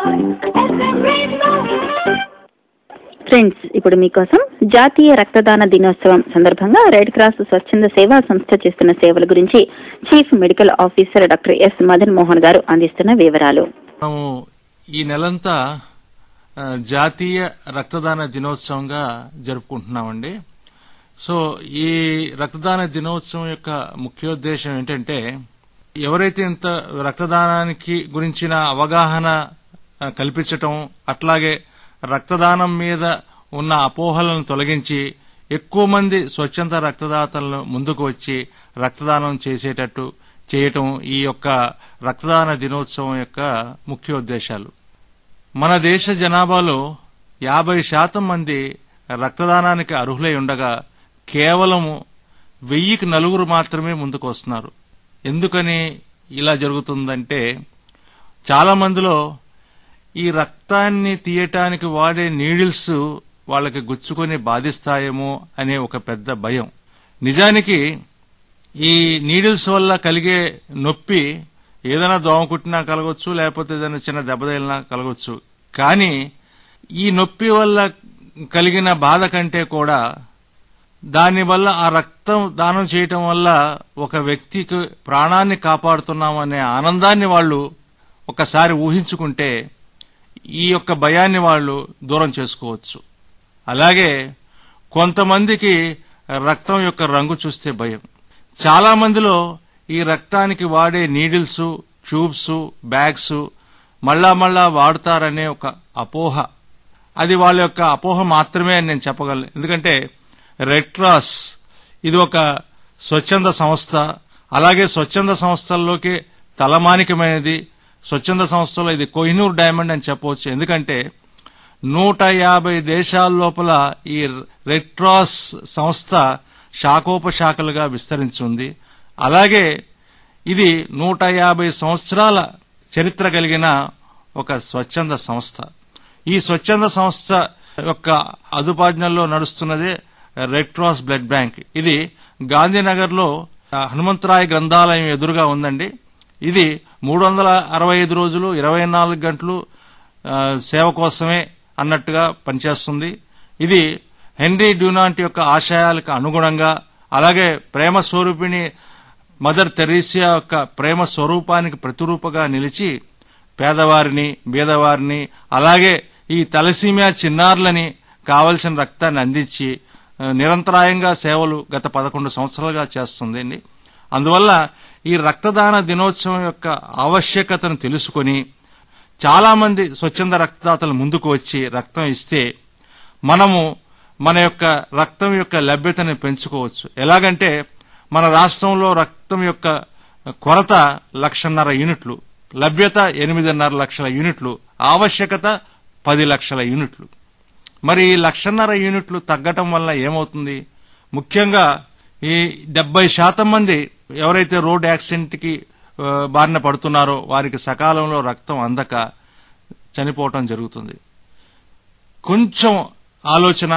friends ఇప్పుడు మీకోసం జాతీయ రక్తదాన దినోత్సవం సందర్భంగా రెడ్ క్రాస్ స్వచ్ఛంద సేవా సంస్థ చేస్తున్న సేవల గురించి chief medical officer doctor S Madan Mohan గారు అందిస్తున్న వివరాలు మనము ఈ నెలంతా ఆ, జాతీయ రక్తదాన దినోత్సవంగా జరుపుకుంటున్నామండి సో ఈ రక్తదాన దినోత్సవం యొక్క ముఖ్యోద్దేశం ఏంటంటే ఎవరైతే ఇంత రక్తదానానికి గురించిన అవగాహన ఆ, కల్పించటం అట్లాగే రక్తదానం మీద ఉన్న అపోహలను తొలగించి ఎక్కువ మంది స్వచ్ఛంద రక్తదాతలను ముందుకు వచ్చి రక్తదానం చేసేటట్టు చేయటం ఈ యొక్క రక్తదాన దినోత్సవం యొక్క ముఖ్య ఉద్దేశాలు మన దేశ జనాభాలో యాభై శాతం మంది రక్తదానానికి అర్హులై ఉండగా కేవలము వెయ్యికి నలుగురు మాత్రమే ముందుకు వస్తున్నారు ఎందుకని ఇలా జరుగుతుందంటే చాలా మందిలో ఈ రక్తాన్ని తీయటానికి వాడే నీడిల్స్ వాళ్ళకి గుచ్చుకొని బాధిస్తాయేమో అనే ఒక పెద్ద భయం నిజానికి ఈ నీడిల్స్ వల్ల కలిగే నొప్పి ఏదైనా దోమ కుట్టినా కలగొచ్చు లేకపోతే ఏదైనా చిన్న దెబ్బ తగిలినా కలగొచ్చు కానీ ఈ నొప్పి వల్ల కలిగిన బాధ కంటే కూడా దానివల్ల ఆ రక్తం దానం చేయటం వల్ల ఒక వ్యక్తికి ప్రాణాన్ని కాపాడుతున్నామనే ఆనందాన్ని వాళ్ళు ఒకసారి ఊహించుకుంటే ఈ యొక్క భయాన్ని వాళ్ళు దూరం చేసుకోవచ్చు అలాగే కొంతమందికి రక్తం యొక్క రంగు చూస్తే భయం చాలా మందిలో ఈ రక్తానికి వాడే నీడిల్స్ ట్యూబ్స్ బ్యాగ్స్ మళ్ళా మళ్ళా వాడుతారనే ఒక అపోహ అది వాళ్ళ యొక్క అపోహ మాత్రమే అని నేను చెప్పగలను ఎందుకంటే రెడ్ క్రాస్ ఇది ఒక స్వచ్ఛంద సంస్థ అలాగే స్వచ్ఛంద సంస్థల్లోకి తలమానికమైనది స్వచ్ఛంద సంస్థలో ఇది కోహినూర్ డైమండ్ అని చెప్పవచ్చు ఎందుకంటే నూట యాభై దేశాల లోపల ఈ రెడ్ క్రాస్ సంస్థ శాఖోపశాఖలుగా విస్తరించింది అలాగే ఇది నూట యాభై సంవత్సరాల చరిత్ర కలిగిన ఒక స్వచ్ఛంద సంస్థ ఈ స్వచ్ఛంద సంస్థ యొక్క అదుపాజ్ఞల్లో నడుస్తున్నదే రెడ్ క్రాస్ బ్లడ్ బ్యాంక్ ఇది గాంధీనగర్ లో హనుమంతరాయ గ్రంథాలయం ఎదురుగా ఉందండి ఇది మూడు వందల అరవై ఐదు రోజులు ఇరవై నాలుగు గంటలు ఆ, సేవ కోసమే అన్నట్టుగా పనిచేస్తుంది ఇది హెన్రీ డ్యూనాంట్ యొక్క ఆశయాలకు అనుగుణంగా అలాగే ప్రేమ స్వరూపిణి మదర్ తెరీసియా యొక్క ప్రేమ స్వరూపానికి ప్రతిరూపగా నిలిచి పేదవారిని బీదవారిని అలాగే ఈ తలసీమియా చిన్నారులని కావలసిన రక్తాన్ని అందించి ఆ, నిరంతరాయంగా సేవలు గత పదకొండు సంవత్సరాలుగా చేస్తుందండి అందువల్ల ఈ రక్తదాన దినోత్సవం యొక్క ఆవశ్యకతను తెలుసుకొని చాలా మంది స్వచ్ఛంద రక్తదాతలు ముందుకు వచ్చి రక్తం ఇస్తే మనము మన యొక్క రక్తం యొక్క లభ్యతని పెంచుకోవచ్చు ఎలాగంటే మన రాష్ట్రంలో రక్తం యొక్క కొరత లక్షన్నర యూనిట్లు లభ్యత ఎనిమిదిన్నర లక్షల యూనిట్లు ఆవశ్యకత పది లక్షల యూనిట్లు మరి ఈ లక్షన్నర యూనిట్లు తగ్గటం వల్ల ఏమవుతుంది ముఖ్యంగా ఈ డెబ్బై శాతం మంది ఎవరైతే రోడ్ యాక్సిడెంట్ కి ఆ, బారిన పడుతున్నారో వారికి సకాలంలో రక్తం అందక చనిపోవటం జరుగుతుంది కొంచెం ఆలోచన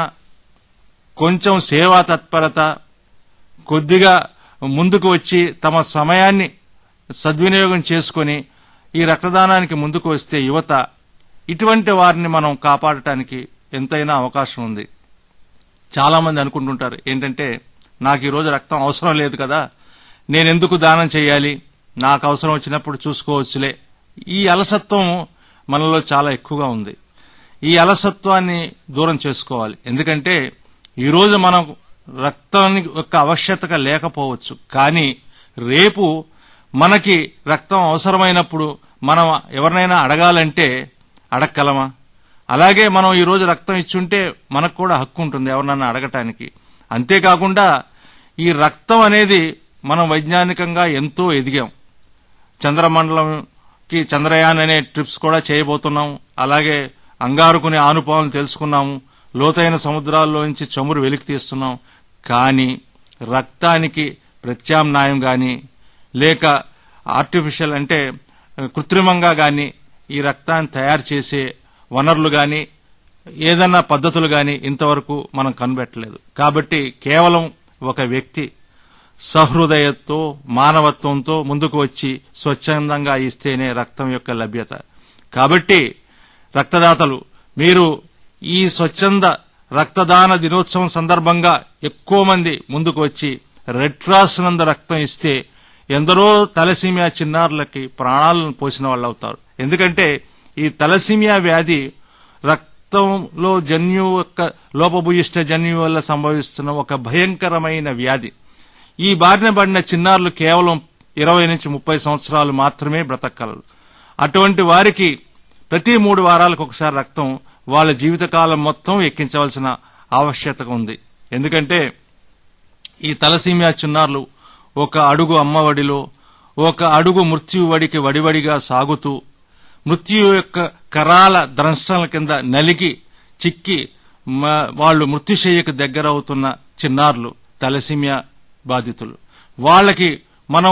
కొంచెం సేవా తత్పరత కొద్దిగా ముందుకు వచ్చి తమ సమయాన్ని సద్వినియోగం చేసుకొని ఈ రక్తదానానికి ముందుకు వస్తే యువత ఇటువంటి వారిని మనం కాపాడటానికి ఎంతైనా అవకాశం ఉంది చాలా మంది అనుకుంటుంటారు ఏంటంటే నాకు ఈ రోజు రక్తం అవసరం లేదు కదా నేనెందుకు దానం చేయాలి నాకు అవసరం వచ్చినప్పుడు చూసుకోవచ్చులే ఈ అలసత్వం మనలో చాలా ఎక్కువగా ఉంది ఈ అలసత్వాన్ని దూరం చేసుకోవాలి ఎందుకంటే ఈ రోజు మనం రక్తానికి యొక్క ఆవశ్యకత లేకపోవచ్చు కానీ రేపు మనకి రక్తం అవసరమైనప్పుడు మనం ఎవరినైనా అడగాలంటే అడగగలమా అలాగే మనం ఈ రోజు రక్తం ఇచ్చుంటే మనకు కూడా హక్కు ఉంటుంది ఎవరినన్నా అడగటానికి అంతేకాకుండా ఈ రక్తం అనేది మనం వైజ్ఞానికంగా ఎంతో ఎదిగాం చంద్రమండలంకి చంద్రయాన్ అనే ట్రిప్స్ కూడా చేయబోతున్నాం అలాగే అంగారుకునే ఆనుపాలను తెలుసుకున్నాము లోతైన సముద్రాల్లో నుంచి చమురు వెలికి తీస్తున్నాం కానీ రక్తానికి ప్రత్యామ్నాయం గాని లేక ఆర్టిఫిషియల్ అంటే ఆ, కృత్రిమంగా గాని ఈ రక్తాన్ని తయారు చేసే వనరులు గాని ఏదన్నా పద్ధతులు గాని ఇంతవరకు మనం కనిపెట్టలేదు కాబట్టి కేవలం ఒక వ్యక్తి సహృదయతో మానవత్వంతో ముందుకు వచ్చి స్వచ్ఛందంగా ఇస్తేనే రక్తం యొక్క లభ్యత కాబట్టి రక్తదాతలు మీరు ఈ స్వచ్ఛంద రక్తదాన దినోత్సవం సందర్భంగా ఎక్కువ మంది ముందుకు వచ్చి రెడ్ క్రాస్ నందు రక్తం ఇస్తే ఎందరో తలసీమియా చిన్నారులకి ప్రాణాలను పోసిన వాళ్ళు అవుతారు ఎందుకంటే ఈ తలసీమియా వ్యాధి రక్తంలో జన్యు యొక్క లోపభూయిష్ట జన్యు వల్ల సంభవిస్తున్న ఒక భయంకరమైన వ్యాధి ఈ బారిన పడిన చిన్నారులు కేవలం ఇరవై నుంచి ముప్పై సంవత్సరాలు మాత్రమే బ్రతకగలరు అటువంటి వారికి ప్రతి మూడు వారాలకు ఒకసారి రక్తం వాళ్ళ జీవితకాలం మొత్తం ఎక్కించవలసిన ఆవశ్యకత ఉంది ఎందుకంటే ఈ తలసీమియా చిన్నారులు ఒక అడుగు అమ్మఒడిలో ఒక అడుగు మృత్యువడికి వడివడిగా సాగుతూ మృత్యు యొక్క కరాల ద్రంశనల కింద నలిగి చిక్కి మ- వాళ్ళు మృత్యుశయ్యకు దగ్గరవుతున్న చిన్నారులు తలసీమియా బాధితులు వాళ్ళకి మనం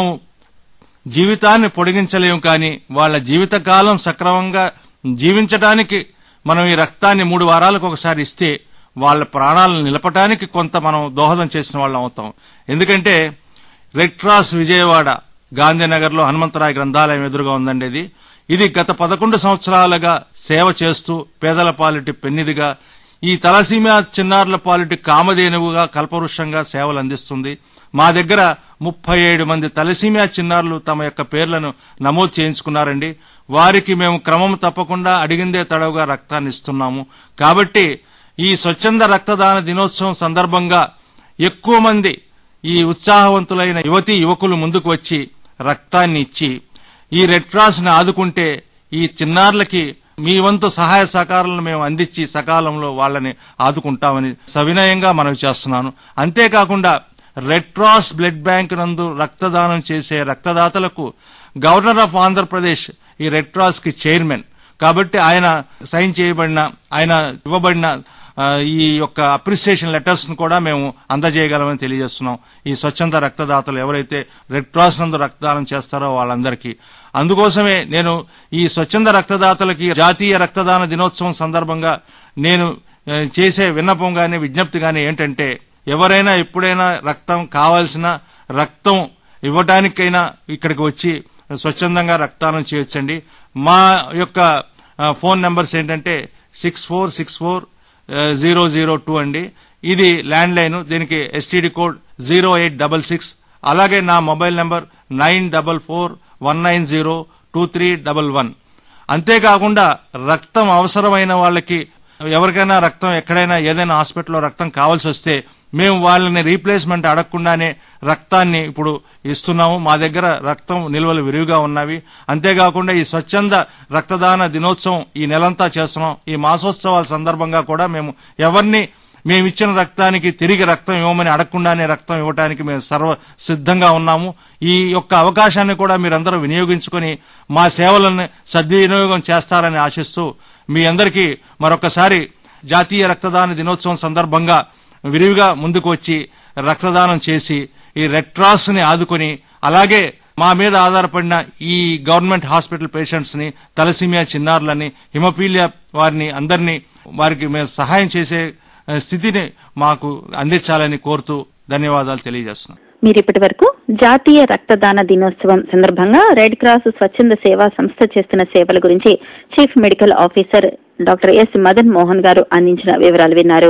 జీవితాన్ని పొడిగించలేము కానీ వాళ్ళ జీవితకాలం సక్రమంగా జీవించడానికి మనం ఈ రక్తాన్ని మూడు వారాలకు ఒకసారి ఇస్తే వాళ్ళ ప్రాణాలను నిలపటానికి కొంత మనం దోహదం చేసిన వాళ్ళం అవుతాం ఎందుకంటే రెడ్ క్రాస్ విజయవాడ గాంధీనగర్లో హనుమంతరాయ గ్రంథాలయం ఎదురుగా ఉందండి ఇది ఇది గత పదకొండు సంవత్సరాలుగా సేవ చేస్తూ పేదల పాలిటి పెన్నిదిగా ఈ తలసీమియా చిన్నారుల పాలిటి కామధేనువుగా కల్పవృక్షంగా సేవలు అందిస్తుంది మా దగ్గర ముప్పై ఏడు మంది తలసీమియా చిన్నారులు తమ యొక్క పేర్లను నమోదు చేయించుకున్నారండి వారికి మేము క్రమం తప్పకుండా అడిగిందే తడవుగా రక్తాన్ని ఇస్తున్నాము కాబట్టి ఈ స్వచ్ఛంద రక్తదాన దినోత్సవం సందర్భంగా ఎక్కువ మంది ఈ ఉత్సాహవంతులైన యువతి యువకులు ముందుకు వచ్చి రక్తాన్ని ఇచ్చి ఈ రెడ్ క్రాస్ ని ఆదుకుంటే ఈ చిన్నారులకి మీ వంతు సహాయ సహకారాలను మేము అందించి సకాలంలో వాళ్ళని ఆదుకుంటామని సవినయంగా మనవి చేస్తున్నాను అంతేకాకుండా రెడ్ క్రాస్ బ్లడ్ బ్యాంక్ నందు రక్తదానం చేసే రక్తదాతలకు గవర్నర్ ఆఫ్ ఆంధ్రప్రదేశ్ ఈ రెడ్ క్రాస్ కి చైర్మన్ కాబట్టి ఆయన సైన్ చేయబడిన ఆయన ఇవ్వబడిన ఆ, ఈ యొక్క అప్రిసియేషన్ లెటర్స్ ను కూడా మేము అందజేయగలమని తెలియజేస్తున్నాం ఈ స్వచ్ఛంద రక్తదాతలు ఎవరైతే రెడ్ క్రాస్ నందు రక్తదానం చేస్తారో వాళ్ళందరికీ అందుకోసమే నేను ఈ స్వచ్ఛంద రక్తదాతలకి జాతీయ రక్తదాన దినోత్సవం సందర్భంగా నేను ఆ, చేసే విన్నపం గాని విజ్ఞప్తి గాని ఏంటంటే ఎవరైనా ఎప్పుడైనా రక్తం కావాల్సిన రక్తం ఇవ్వడానికైనా ఇక్కడికి వచ్చి స్వచ్ఛందంగా రక్తదానం చేయొచ్చండి మా యొక్క ఆ, ఫోన్ నెంబర్స్ ఏంటంటే six four six four zero zero two అండి ఇది ల్యాండ్ లైన్ దీనికి STD code zero eight double six అలాగే నా mobile number nine double four one nine zero two three double one అంతేకాకుండా రక్తం అవసరమైన వాళ్ళకి ఎవరికైనా రక్తం ఎక్కడైనా ఏదైనా హాస్పిటల్లో రక్తం కావాల్సి వస్తే మేము వాళ్ళని రీప్లేస్మెంట్ అడగకుండానే రక్తాన్ని ఇప్పుడు ఇస్తున్నాము మా దగ్గర రక్తం నిల్వలు విరివిగా ఉన్నవి అంతేకాకుండా ఈ స్వచ్ఛంద రక్తదాన దినోత్సవం ఈ నెలంతా చేస్తున్నాం ఈ మాసోత్సవాల సందర్భంగా కూడా మేము ఎవరిని మేము ఇచ్చిన రక్తానికి తిరిగి రక్తం ఇవ్వమని అడగకుండానే రక్తం ఇవ్వడానికి మేము సర్వ సిద్ధంగా ఉన్నాము ఈ యొక్క అవకాశాన్ని కూడా మీరందరూ వినియోగించుకొని మా సేవలను సద్వినియోగం చేస్తారని ఆశిస్తూ మీ అందరికీ మరొకసారి జాతీయ రక్తదాన దినోత్సవం సందర్భంగా విరివిగా ముందుకు వచ్చి రక్తదానం చేసి ఈ రెడ్ క్రాస్ ని ఆదుకొని అలాగే మా మీద ఆధారపడిన ఈ గవర్నమెంట్ హాస్పిటల్ పేషెంట్స్ ని తలసీమియా చిన్నారులని హిమోపీలియా వారిని అందరినీ వారికి మేము సహాయం చేసే ఆ, స్థితిని మాకు అందించాలని కోరుతూ ధన్యవాదాలు తెలియజేస్తున్నాం మీరు ఇప్పటి వరకు జాతీయ రక్తదాన దినోత్సవం సందర్భంగా రెడ్ క్రాస్ స్వచ్ఛంద సేవా సంస్థ చేస్తున్న సేవల గురించి chief medical officer doctor S Madan Mohan గారు అందించిన వివరాలు విన్నారు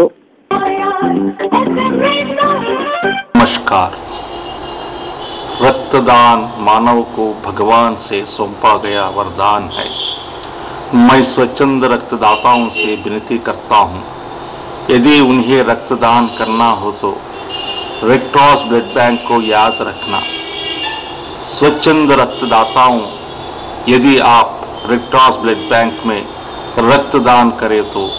नमस्कार रक्तदान मानव को भगवान से सौंपा गया वरदान है मैं स्वच्छंद रक्तदाताओं से विनती करता हूं यदि उन्हें रक्तदान करना हो तो रेड क्रॉस ब्लड बैंक को याद रखना स्वच्छंद रक्तदाताओं यदि आप रेड क्रॉस ब्लड बैंक में रक्तदान करें तो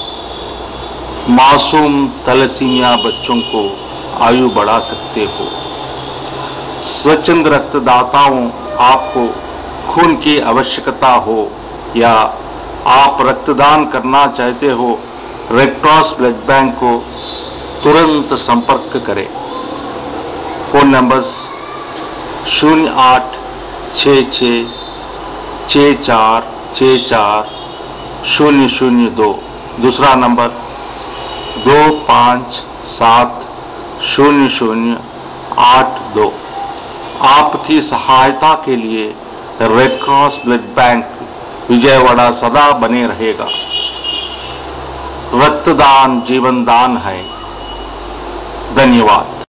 मासूम तलसीमिया बच्चों को आयु बढ़ा सकते हो स्वच्छंद रक्तदाताओं आपको खून की आवश्यकता हो या आप रक्तदान करना चाहते हो रेड क्रॉस ब्लड बैंक को तुरंत संपर्क करें फोन नंबर्स शून्य आठ छ छ छ चार छ चार शून्य शून्य दो दूसरा नंबर दो पाँच सात शून्य शून्य आठ दो आपकी सहायता के लिए red cross blood bank Vijayawada सदा बने रहेगा रक्तदान जीवन दान है धन्यवाद